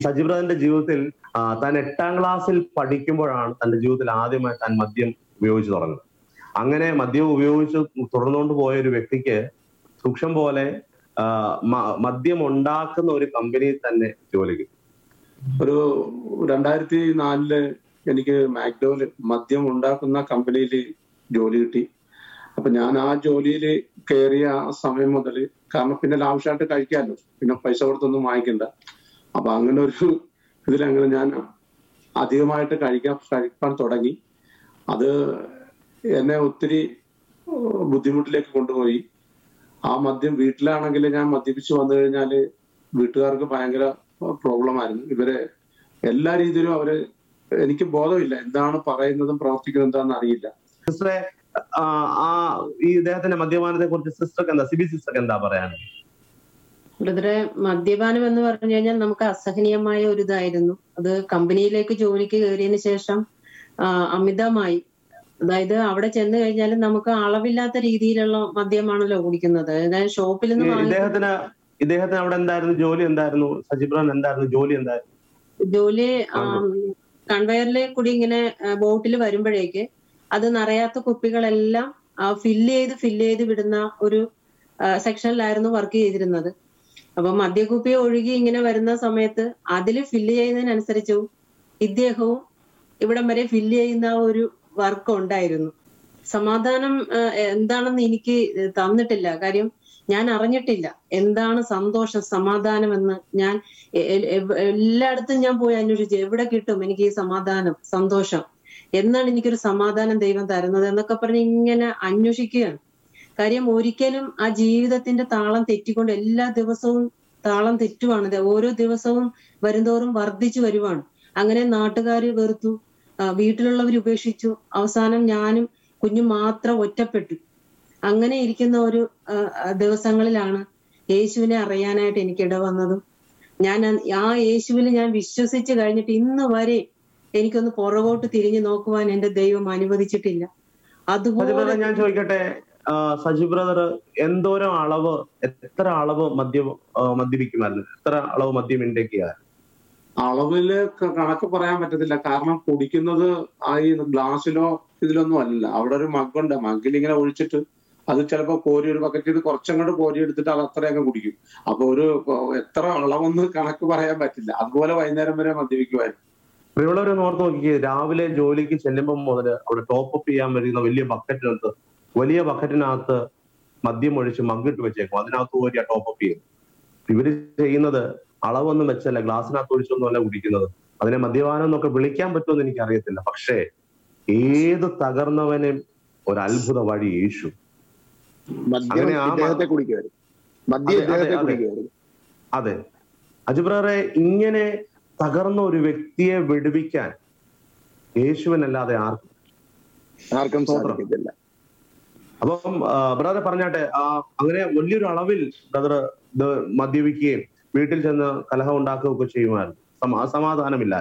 സജിബ്രദന്റെ ജീവിതത്തിൽ ആ, താൻ എട്ടാം ക്ലാസ്സിൽ പഠിക്കുമ്പോഴാണ് തന്റെ ജീവിതത്തിൽ ആദ്യമായി താൻ മദ്യം ഉപയോഗിച്ചു തുടങ്ങുന്നത് അങ്ങനെ മദ്യം ഉപയോഗിച്ച് തുടർന്നുകൊണ്ട് പോയ ഒരു വ്യക്തിക്ക് സൂക്ഷം പോലെ ആ, മ- മദ്യം ഉണ്ടാക്കുന്ന ഒരു കമ്പനിയിൽ തന്നെ ജോലി കിട്ടി ഒരു രണ്ടായിരത്തി നാലില് എനിക്ക് മാക്ഡോയിൽ മദ്യം ഉണ്ടാക്കുന്ന കമ്പനിയിൽ ജോലി കിട്ടി അപ്പൊ ഞാൻ ആ ജോലിയിൽ കയറിയ ആ സമയം മുതൽ കാരണം പിന്നെ ലാവശ്യമായിട്ട് കഴിക്കാമല്ലോ പിന്നെ പൈസ കൊടുത്തൊന്നും വാങ്ങിക്കണ്ട അപ്പൊ അങ്ങനെ ഒരു ഇതിലങ്ങനെ ഞാൻ അധികമായിട്ട് കഴിക്കാൻ കഴിക്കാൻ തുടങ്ങി അത് എന്നെ ഒത്തിരി ഏഹ്, ബുദ്ധിമുട്ടിലേക്ക് കൊണ്ടുപോയി ആ മദ്യം വീട്ടിലാണെങ്കിൽ ഞാൻ മദ്യപിച്ച് വന്നു കഴിഞ്ഞാല് വീട്ടുകാർക്ക് ഭയങ്കര പ്രോബ്ലം ആയിരുന്നു ഇവരെ എല്ലാ രീതിയിലും അവര് എനിക്ക് ബോധമില്ല എന്താണ് പറയുന്നതും പ്രവർത്തിക്കുന്നതും എന്താണെന്ന് അറിയില്ല സിസ്റ്ററെ ആ, ആ ഈ ഇദ്ദേഹത്തിന്റെ മദ്യപാനത്തെ കുറിച്ച് സിസ്റ്റർക്ക് എന്താ സിബി സിസ്റ്റർക്ക് എന്താ പറയാൻ ബ്രദറെ മദ്യപാനം എന്ന് പറഞ്ഞു കഴിഞ്ഞാൽ നമുക്ക് അസഹനീയമായ ഒരു ഇതായിരുന്നു അത് കമ്പനിയിലേക്ക് ജോലിക്ക് കയറിയതിന് ശേഷം ആ, അമിതമായി അതായത് അവിടെ ചെന്ന് കഴിഞ്ഞാൽ നമുക്ക് അളവില്ലാത്ത രീതിയിലുള്ള മദ്യമാണല്ലോ കുടിക്കുന്നത് അതായത് ഷോപ്പിൽ നിന്ന് വാങ്ങി ഇദ്ദേഹത്തിന് ഇദ്ദേഹത്തിന് അവിടെ എന്തായിരുന്നു ജോലി എന്തായിരുന്നു സജിബ്രാൻ എന്തായിരുന്നു ജോലി എന്തായിരുന്നു ജോലി കൺവെയറിൽ കൂടി ഇങ്ങനെ ബോട്ടിൽ വരുമ്പോഴേക്ക് അത് നിറയാത്ത കുപ്പികളെല്ലാം ഫില്ല് ചെയ്ത് ഫില്ല് ചെയ്ത് വിടുന്ന ഒരു സെക്ഷനിലായിരുന്നു വർക്ക് ചെയ്തിരുന്നത് അപ്പൊ മദ്യക്കുപ്പി ഒഴുകി ഇങ്ങനെ വരുന്ന സമയത്ത് അതിൽ ഫില്ല് ചെയ്യുന്നതിനനുസരിച്ചും ഇദ്ദേഹവും ഇവിടം വരെ ഫില്ല് ചെയ്യുന്ന ഒരു വർക്ക് ഉണ്ടായിരുന്നു സമാധാനം ആ, എന്താണെന്ന് എനിക്ക് തന്നിട്ടില്ല കാര്യം ഞാൻ അറിഞ്ഞിട്ടില്ല എന്താണ് സന്തോഷം സമാധാനം എന്ന് ഞാൻ എ- എ- എവ്- എല്ലായിടത്തും ഞാൻ പോയി അന്വേഷിച്ചു എവിടെ കിട്ടും എനിക്ക് ഈ സമാധാനം സന്തോഷം എന്നാണ് എനിക്കൊരു സമാധാനം ദൈവം തരുന്നത് എന്നൊക്കെ പറഞ്ഞ് ഇങ്ങനെ അന്വേഷിക്കുകയാണ് കാര്യം ഒരിക്കലും ആ ജീവിതത്തിന്റെ താളം തെറ്റിക്കൊണ്ട് എല്ലാ ദിവസവും താളം തെറ്റുവാണ് ഇത് ഓരോ ദിവസവും വരുന്തോറും വർദ്ധിച്ചു വരുവാണ് അങ്ങനെ നാട്ടുകാർ വെറുത്തു ആ, വീട്ടിലുള്ളവർ ഉപേക്ഷിച്ചു അവസാനം ഞാനും കുഞ്ഞും മാത്രം ഒറ്റപ്പെട്ടു അങ്ങനെ ഇരിക്കുന്ന ഒരു ആ, ആ, ദിവസങ്ങളിലാണ് യേശുവിനെ അറിയാനായിട്ട് എനിക്ക് ഇടവന്നതും ഞാൻ ആ- ആ യേശുവിൽ ഞാൻ വിശ്വസിച്ച് കഴിഞ്ഞിട്ട് ഇന്ന് വരെ എനിക്കൊന്ന് പുറകോട്ട് തിരിഞ്ഞു നോക്കുവാൻ എന്റെ ദൈവം അനുവദിച്ചിട്ടില്ല സജി അതുപോലെ ബ്രദർ ഞാൻ ചോദിക്കട്ടെ ആ, സജി ബ്രദർ എന്തോരം അളവ് എത്ര അളവ് മദ്യം ആ, മദ്യപിക്കുമായിരുന്നു എത്ര അളവ് മദ്യം ഇൻടേക്ക് ചെയ്യാറ് അളവില് ക- കണക്ക് പറയാൻ പറ്റത്തില്ല കാരണം കുടിക്കുന്നത് ആ ഈ ഗ്ലാസ്സിലോ ഇതിലൊന്നും അല്ല അവിടെ ഒരു മഗ്ഗുണ്ട് മഗ്ഗിൽ ഇങ്ങനെ ഒഴിച്ചിട്ട് അത് ചിലപ്പോ കോരി ഒരു ബക്കറ്റ് ഇത് കുറച്ചങ്ങോട്ട് കോരി എടുത്തിട്ട് അത് അത്രയൊക്കെ കുടിക്കും അപ്പൊ ഒരു ഏഹ്, എത്ര അളവൊന്നും കണക്ക് പറയാൻ പറ്റില്ല അതുപോലെ വൈകുന്നേരം വരെ മദ്യപിക്കുമായിരുന്നു പ്രിയമുള്ളവരെ ഒന്ന് ഓർത്ത് നോക്കിക്കേ രാവിലെ ജോലിക്ക് ചെല്ലുമ്പോൾ മുതൽ അവിടെ ടോപ്പ് അപ്പ് ചെയ്യാൻ വരുന്ന വലിയ ബക്കറ്റിനകത്ത് വലിയ ബക്കറ്റിനകത്ത് മദ്യം ഒഴിച്ച് മഗ്ഗിട്ട് വെച്ചേക്കും അതിനകത്ത് പോയി ടോപ്പ് അപ്പ് ചെയ്യും ഇവര് ചെയ്യുന്നത് അളവൊന്നും വെച്ചല്ല ഗ്ലാസ്സിനകത്ത് ഒഴിച്ചൊന്നും അല്ല കുടിക്കുന്നത് അതിനെ മദ്യപാനം എന്നൊക്കെ വിളിക്കാൻ പറ്റുമെന്ന് എനിക്ക് അറിയത്തില്ല പക്ഷേ ഏത് തകർന്നവനും ഒരു അത്ഭുത വഴി യേശു മദ്യം അങ്ങനെ ആ മ- ഇദ്ദേഹത്തെ കുടിക്കുമായിരുന്നു മദ്യം അതെ, അതെ, ഇദ്ദേഹത്തെ അതെ. കുടിക്കുമായിരുന്നു അതെ അജുബ്രറെ ഇങ്ങനെ തകർന്ന ഒരു വ്യക്തിയെ വിടുവിക്കാൻ യേശുവിനല്ലാതെ ആർക്കും ആർക്കും സ്തോത്രം. സാധിക്കത്തില്ല അപ്പം ബ്രദർ പറഞ്ഞാട്ടെ ആ, അങ്ങനെ വലിയൊരു അളവിൽ ബ്രദർ ഇത് മദ്യപിക്കുകയും വീട്ടിൽ ചെന്ന് കലഹം ഉണ്ടാക്കുകയൊക്കെ ചെയ്യുമായിരുന്നു സമാ സമാധാനമില്ല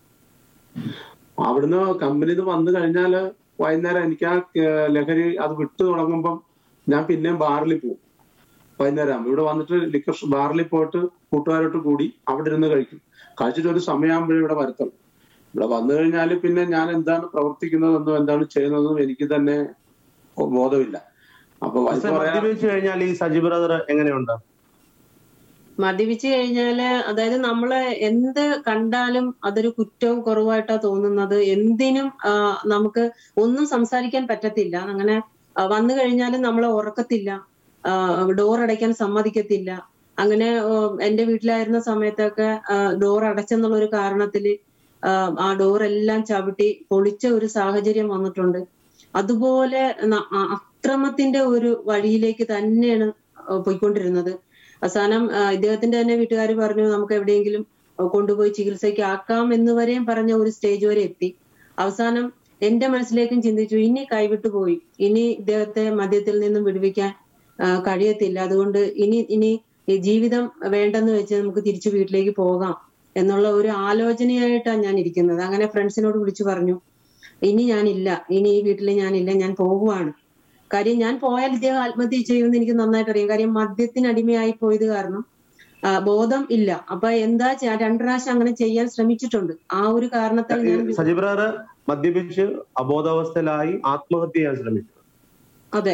അവിടുന്ന് കമ്പനിന്ന് വന്നു കഴിഞ്ഞാല് വൈകുന്നേരം എനിക്ക് ആ ഏഹ്, ലഹരി അത് വിട്ടു തുടങ്ങുമ്പം ഞാൻ പിന്നെയും ബാറിൽ പോകും വൈകുന്നേരം ആകുമ്പോൾ ഇവിടെ വന്നിട്ട് ലിക്കർ ബാറിൽ പോയിട്ട് കൂട്ടുകാരോട്ട് കൂടി അവിടെ ഇരുന്ന് കഴിക്കും കഴിച്ചിട്ട് ഒരു സമയമാകുമ്പോഴേ ഇവിടെ വരുത്തുള്ളൂ ഇവിടെ വന്നു കഴിഞ്ഞാൽ പിന്നെ ഞാൻ എന്താണ് പ്രവർത്തിക്കുന്നതെന്നും എന്താണ് ചെയ്യുന്നതെന്നും എനിക്ക് തന്നെ ബോധമില്ല അപ്പൊ വൈഫ് പക്ഷെ പറയാ മദ്യപിച്ചു കഴിഞ്ഞാൽ ഈ സജി ബ്രദർ എങ്ങനെയുണ്ട് മദ്യപിച്ചു കഴിഞ്ഞാല് അതായത് നമ്മള് എന്ത് കണ്ടാലും അതൊരു കുറ്റവും കുറവായിട്ടാ തോന്നുന്നത് എന്തിനും ആ, നമുക്ക് ഒന്നും സംസാരിക്കാൻ പറ്റത്തില്ല അങ്ങനെ ആ, വന്നു കഴിഞ്ഞാലും നമ്മളെ ഉറക്കത്തില്ല ഡോർ അടയ്ക്കാൻ സമ്മതിക്കത്തില്ല അങ്ങനെ ആ, എന്റെ വീട്ടിലായിരുന്ന സമയത്തൊക്കെ ഡോർ അടച്ചെന്നുള്ള ഒരു കാരണത്തില് ആ, ആ ഡോർ എല്ലാം ചവിട്ടി പൊളിച്ച ഒരു സാഹചര്യം വന്നിട്ടുണ്ട് അതുപോലെ ന- ആ, അക്രമത്തിന്റെ ഒരു വഴിയിലേക്ക് തന്നെയാണ് ആ, പോയിക്കൊണ്ടിരുന്നത് അവസാനം ആ, ഇദ്ദേഹത്തിന്റെ തന്നെ വീട്ടുകാർ പറഞ്ഞു നമുക്ക് എവിടെയെങ്കിലും ആ, കൊണ്ടുപോയി ചികിത്സയ്ക്ക് ആക്കാം എന്ന് വരെയും പറഞ്ഞ ഒരു സ്റ്റേജ് വരെ എത്തി അവസാനം എന്റെ മനസ്സിലേക്കും ചിന്തിച്ചു ഇനി കൈവിട്ടു പോയി ഇനി ഇദ്ദേഹത്തെ മദ്യത്തിൽ നിന്നും വിടുവിക്കാൻ ആ, കഴിയത്തില്ല അതുകൊണ്ട് ഇനി ഇനി ഈ ജീവിതം വേണ്ടെന്ന് വെച്ച് നമുക്ക് തിരിച്ചു വീട്ടിലേക്ക് പോകാം എന്നുള്ള ഒരു ആലോചനയായിട്ടാണ് ഞാൻ ഇരിക്കുന്നത് അങ്ങനെ ഫ്രണ്ട്സിനോട് വിളിച്ചു പറഞ്ഞു ഇനി ഞാനില്ല ഇനി ഈ വീട്ടിൽ ഞാനില്ല ഞാൻ പോകുവാണ് കാര്യം ഞാൻ പോയാൽ ഇദ്ദേഹം ആത്മഹത്യ ചെയ്യുമെന്ന് എനിക്ക് നന്നായിട്ട് അറിയാം കാര്യം മദ്യത്തിന് അടിമയായി പോയത് കാരണം ആ, ബോധം ഇല്ല അപ്പൊ എന്താ ചെയ്യാ രണ്ടു പ്രാവശ്യം അങ്ങനെ ചെയ്യാൻ ശ്രമിച്ചിട്ടുണ്ട് ആ ഒരു കാരണത്താൽ ഞാൻ സജിബ്രാറ് മദ്യപിച്ച് അബോധാവസ്ഥയിലായി ആത്മഹത്യ ചെയ്യാൻ ശ്രമിച്ചു അതെ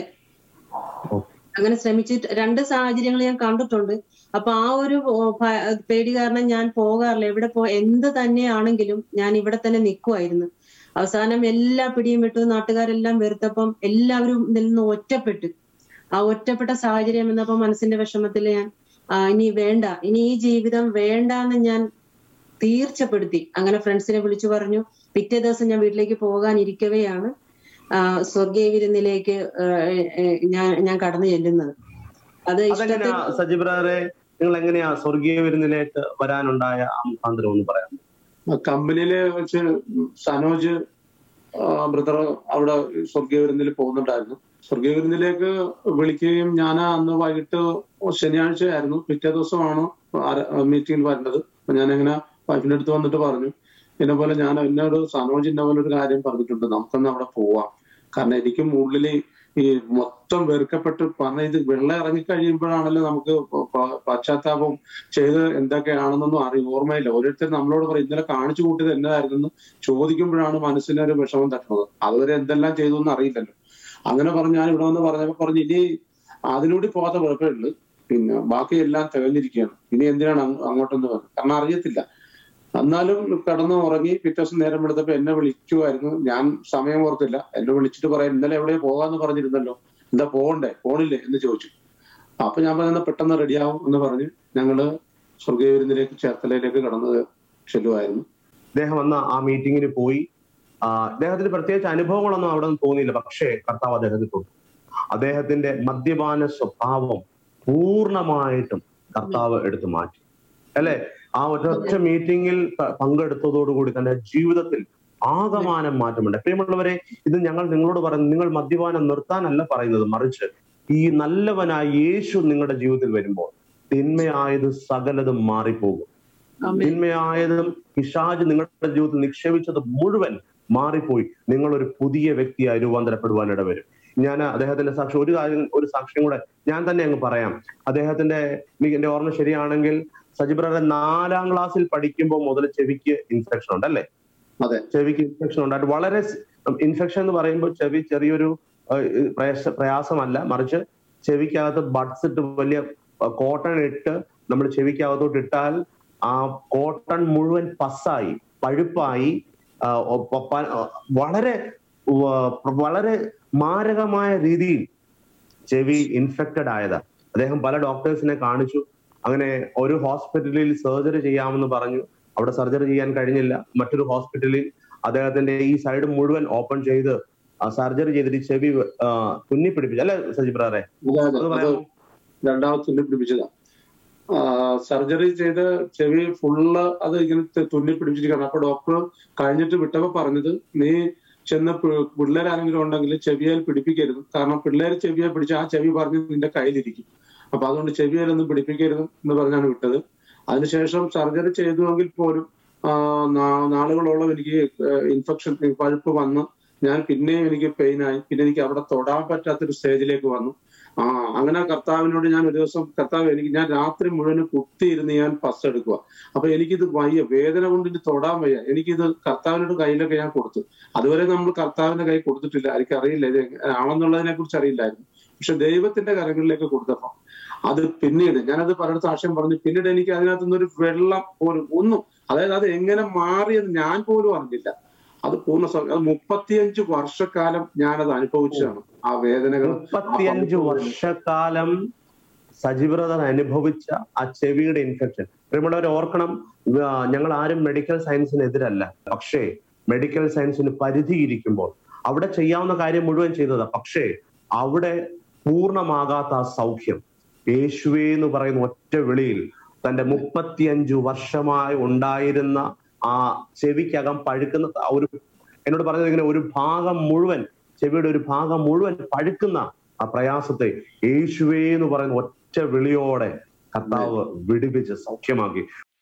ഓ. അങ്ങനെ ശ്രമിച്ചിട്ട് രണ്ട് സാഹചര്യങ്ങൾ ഞാൻ കണ്ടിട്ടുണ്ട് അപ്പൊ ആ ഒരു ഓ, ഭ- പേടി കാരണം ഞാൻ പോകാറില്ല എവിടെ പോ എന്ത് തന്നെയാണെങ്കിലും ഞാൻ ഇവിടെ തന്നെ നിൽക്കുമായിരുന്നു അവസാനം എല്ലാ പിടിയും വിട്ടു നാട്ടുകാരെല്ലാം വെറുത്തപ്പം എല്ലാവരും ഇതിൽ നിന്ന് ഒറ്റപ്പെട്ടു ആ ഒറ്റപ്പെട്ട സാഹചര്യം എന്നപ്പോ മനസ്സിന്റെ വിഷമത്തിൽ ഞാൻ ആ, ഇനി വേണ്ട ഇനി ഈ ജീവിതം വേണ്ട എന്ന് ഞാൻ തീർച്ചപ്പെടുത്തി അങ്ങനെ ഫ്രണ്ട്സിനെ വിളിച്ചു പറഞ്ഞു പിറ്റേ ദിവസം ഞാൻ വീട്ടിലേക്ക് പോകാൻ ഇരിക്കവെയാണ് ആ, സ്വർഗീയ വിരുന്നിലേക്ക് ആ, ഏ, ഞാൻ ഞാൻ കടന്നു ചെല്ലുന്നത് അത് ഇഷ്ടത്തിൽ അതെങ്ങനെയാ സജിബ്രാറെ നിങ്ങൾ എങ്ങനെയാ സ്വർഗീയ വിരുന്നിലേക്ക് വരാനുണ്ടായ ആ മുഖാന്തരം ഒന്ന് പറയാം കമ്പനിയില് വെച്ച് സനോജ് ബ്രദർ അവിടെ സ്വർഗീയ വിരുന്നിൽ പോകുന്നുണ്ടായിരുന്നു സ്വർഗീയ വിരുന്നിലേക്ക് വിളിക്കുകയും ഞാൻ അന്ന് വൈകിട്ട് ശനിയാഴ്ച ആയിരുന്നു പിറ്റേ ദിവസമാണ് മീറ്റിംഗിൽ വരേണ്ടത് അപ്പൊ ഞാൻ ഇങ്ങനെ വൈഫിന്റെ അടുത്ത് വന്നിട്ട് പറഞ്ഞു ഇന്ന പോലെ ഞാൻ എന്നോട് സനോജ് ഇന്ന പോലെ ഒരു കാര്യം പറഞ്ഞിട്ടുണ്ട് നമുക്കൊന്ന് അവിടെ പോവാം കാരണം എനിക്കും ഉള്ളില് ഈ മൊത്തം വെറുക്കപ്പെട്ട് പറഞ്ഞ ഇത് വെള്ളം ഇറങ്ങി കഴിയുമ്പോഴാണല്ലോ നമുക്ക് പ- പ- പശ്ചാത്താപം ചെയ്ത് എന്തൊക്കെയാണെന്നൊന്നും അറിയും ഓർമ്മയില്ല ഓരോരുത്തർ നമ്മളോട് പറയും ഇന്നലെ കാണിച്ചു കൂട്ടിയത് എന്നതായിരുന്നു ചോദിക്കുമ്പോഴാണ് മനസ്സിന് ഒരു വിഷമം തട്ടുന്നത് അതുവരെ എന്തെല്ലാം ചെയ്തു എന്ന് അറിയില്ലല്ലോ അങ്ങനെ പറഞ്ഞ് ഞാൻ ഇവിടെ വന്ന് പറഞ്ഞപ്പോ പറഞ്ഞു ഇനി അതിലൂടെ പോകാത്ത കുഴപ്പമുള്ളൂ പിന്നെ ബാക്കി എല്ലാം തികഞ്ഞിരിക്കുകയാണ് ഇനി എന്തിനാണ് അങ്ങ് അങ്ങോട്ടൊന്ന് പറഞ്ഞു കാരണം അറിയത്തില്ല എന്നാലും കിടന്ന് ഉറങ്ങി പിറ്റേ ദിവസം നേരം വെളുത്തപ്പോ എന്നെ വിളിക്കുമായിരുന്നു ഞാൻ സമയം ഓർത്തില്ല എന്നെ വിളിച്ചിട്ട് പറയാം ഇന്നലെ എവിടെ പോകാന്ന് പറഞ്ഞിരുന്നല്ലോ എന്താ പോകണ്ടേ പോണില്ലേ എന്ന് ചോദിച്ചു അപ്പൊ ഞാൻ പറഞ്ഞ പെട്ടെന്ന് റെഡിയാവും എന്ന് പറഞ്ഞ് ഞങ്ങള് സ്വർഗീയ വിരുന്നിലേക്ക് ചേർത്തലയിലേക്ക് കടന്നു ചെല്ലുമായിരുന്നു അദ്ദേഹം അന്ന് ആ മീറ്റിങ്ങിന് പോയി ആ, അദ്ദേഹത്തിന് പ്രത്യേകിച്ച് അനുഭവങ്ങളൊന്നും അവിടെ നിന്ന് തോന്നിയില്ല പക്ഷേ കർത്താവ് അദ്ദേഹത്തിൽ തോന്നി അദ്ദേഹത്തിന്റെ മദ്യപാന സ്വഭാവം പൂർണ്ണമായിട്ടും കർത്താവ് എടുത്തു മാറ്റി അല്ലെ ആ ഒരൊറ്റ മീറ്റിംഗിൽ പ- പങ്കെടുത്തതോടുകൂടി തന്റെ ജീവിതത്തിൽ ആകമാനം മാറ്റമുണ്ട് പ്രിയമുള്ളവരെ ഇത് ഞങ്ങൾ നിങ്ങളോട് പറയുന്നത് നിങ്ങൾ മദ്യപാനം നിർത്താനല്ല പറയുന്നത് മറിച്ച് ഈ നല്ലവനായ യേശു നിങ്ങളുടെ ജീവിതത്തിൽ വരുമ്പോൾ തിന്മയായത് സകലതും മാറിപ്പോകും ആമേൻ. തിന്മയായതും പിശാജ് നിങ്ങളുടെ ജീവിതത്തിൽ നിക്ഷേപിച്ചത് മുഴുവൻ മാറിപ്പോയി നിങ്ങൾ ഒരു പുതിയ വ്യക്തിയായി രൂപാന്തരപ്പെടുവാൻ ഇടവരും ഞാൻ അദ്ദേഹത്തിന്റെ സാക്ഷ്യം ഒരു കാര്യം ഒരു സാക്ഷ്യം കൂടെ ഞാൻ തന്നെ അങ്ങ് പറയാം അദ്ദേഹത്തിന്റെ എനിക്ക് എന്റെ ഓർമ്മ ശരിയാണെങ്കിൽ സജിബ്രറെ നാലാം ക്ലാസ്സിൽ പഠിക്കുമ്പോൾ മുതൽ ചെവിക്ക് ഇൻഫെക്ഷൻ ഉണ്ട് അല്ലേ അതെ. ചെവിക്ക് ഇൻഫെക്ഷൻ ഉണ്ടായിട്ട് വളരെ ഇൻഫെക്ഷൻ എന്ന് പറയുമ്പോൾ ചെവി ചെറിയൊരു ഏഹ്, പ്രയാസ- പ്രയാസമല്ല മറിച്ച് ചെവിക്കകത്ത് ബഡ്സ് ഇട്ട് വലിയ കോട്ടൺ ഇട്ട് നമ്മൾ ചെവിക്കകത്തോട്ട് ഇട്ടാൽ ആ കോട്ടൺ മുഴുവൻ പസ്സായി പഴുപ്പായി ആ, ഒ- പ- വളരെ വ- വളരെ മാരകമായ രീതിയിൽ ചെവി ഇൻഫെക്റ്റഡ് ആയതാ അദ്ദേഹം പല ഡോക്ടേഴ്സിനെ കാണിച്ചു അങ്ങനെ ഒരു ഹോസ്പിറ്റലിൽ സർജറി ചെയ്യാമെന്ന് പറഞ്ഞു അവിടെ സർജറി ചെയ്യാൻ കഴിഞ്ഞില്ല മറ്റൊരു ഹോസ്പിറ്റലിൽ അദ്ദേഹത്തിന്റെ ഈ സൈഡ് മുഴുവൻ ഓപ്പൺ ചെയ്ത് സർജറി ചെയ്തിട്ട് ഈ ചെവി ആ, തുന്നി പിടിപ്പിച്ചു അല്ലെ സജിബ്രാറെ അതെ അതെ അത് അത് പറയാമോ രണ്ടാമത് തുന്നി പിടിപ്പിച്ചതാ സർജറി ചെയ്ത് ചെവി ഫുള്ള് അത് ഇങ്ങനെ ത- തുന്നി പിടിപ്പിച്ചിരിക്കുകയാണ് അപ്പൊ ഡോക്ടർ കഴിഞ്ഞിട്ട് വിട്ടപ്പോ പറഞ്ഞത് നീ ചെന്ന് പി- പിള്ളേരാരെങ്കിലും ഉണ്ടെങ്കിൽ ചെവിയാൽ പിടിപ്പിക്കരുത് കാരണം പിള്ളേർ ചെവിയെ പിടിച്ച് ആ ചെവി പറഞ്ഞ് നിന്റെ കയ്യിലിരിക്കും അപ്പൊ അതുകൊണ്ട് ചെവിയാലൊന്നും പിടിപ്പിക്കരുത് എന്ന് പറഞ്ഞാണ് വിട്ടത് അതിനുശേഷം സർജറി ചെയ്തുവെങ്കിൽ പോലും ആ, നാ- നാളുകളോളം എനിക്ക് ഇൻഫെക്ഷൻ പഴുപ്പ് വന്ന് ഞാൻ പിന്നെയും എനിക്ക് പെയിൻ ആയി പിന്നെ എനിക്ക് അവിടെ തൊടാൻ പറ്റാത്തൊരു സ്റ്റേജിലേക്ക് വന്നു ആ അങ്ങനെ കർത്താവിനോട് ഞാൻ ഒരു ദിവസം കർത്താവ് എനിക്ക് ഞാൻ രാത്രി മുഴുവൻ കുത്തിയിരുന്ന് ഞാൻ പസ് എടുക്കുക അപ്പൊ എനിക്കിത് വയ്യ വേദന കൊണ്ട് ഇത് തൊടാൻ വയ്യ എനിക്കിത് കർത്താവിനോട് കയ്യിലൊക്കെ ഞാൻ കൊടുത്തു അതുവരെ നമ്മൾ കർത്താവിന്റെ കൈ കൊടുത്തിട്ടില്ല എനിക്ക് അറിയില്ല ഇത് എങ്ങനെ ആണെന്നുള്ളതിനെ കുറിച്ച് അറിയില്ലായിരുന്നു പക്ഷെ ദൈവത്തിന്റെ കരങ്ങളിലേക്ക് കൊടുത്തപ്പോ അത് പിന്നീട് ഞാനത് പലയിടത്തും ആശയം പറഞ്ഞു പിന്നീട് എനിക്ക് അതിനകത്ത് നിന്നൊരു വെള്ളം പോലും ഒന്നും അതായത് അത് എങ്ങനെ മാറിയെന്ന് ഞാൻ പോലും അറിഞ്ഞില്ല അത് പൂർണ്ണ സ- അത് മുപ്പത്തിയഞ്ച് വർഷക്കാലം ഞാനത് അനുഭവിച്ചതാണ് ആ വേദനകൾ മുപ്പത്തിയഞ്ച് വർഷക്കാലം സജീവ്രത അനുഭവിച്ച ആ ചെവിയുടെ ഇൻഫെക്ഷൻ പ്രിയമുള്ളവരെ ഓർക്കണം ആ, ഞങ്ങൾ ആരും മെഡിക്കൽ സയൻസിന് എതിരല്ല പക്ഷേ മെഡിക്കൽ സയൻസിന് പരിധിയിരിക്കുമ്പോൾ അവിടെ ചെയ്യാവുന്ന കാര്യം മുഴുവൻ ചെയ്തതാ പക്ഷേ അവിടെ പൂർണ്ണമാകാത്ത ആ സൗഖ്യം യേശുവേ എന്ന് പറയുന്ന ഒറ്റ വിളിയിൽ തന്റെ മുപ്പത്തിയഞ്ചു വർഷമായി ഉണ്ടായിരുന്ന ആ ചെവിക്കകം പഴുക്കുന്ന ആ ഒരു എന്നോട് പറഞ്ഞത് ഇങ്ങനെ ഒരു ഭാഗം മുഴുവൻ ചെവിയുടെ ഒരു ഭാഗം മുഴുവൻ പഴുക്കുന്ന ആ പ്രയാസത്തെ യേശുവേ എന്ന് പറയുന്ന ഒറ്റ വിളിയോടെ കർത്താവ് വിടുവിച്ച് സൗഖ്യമാക്കി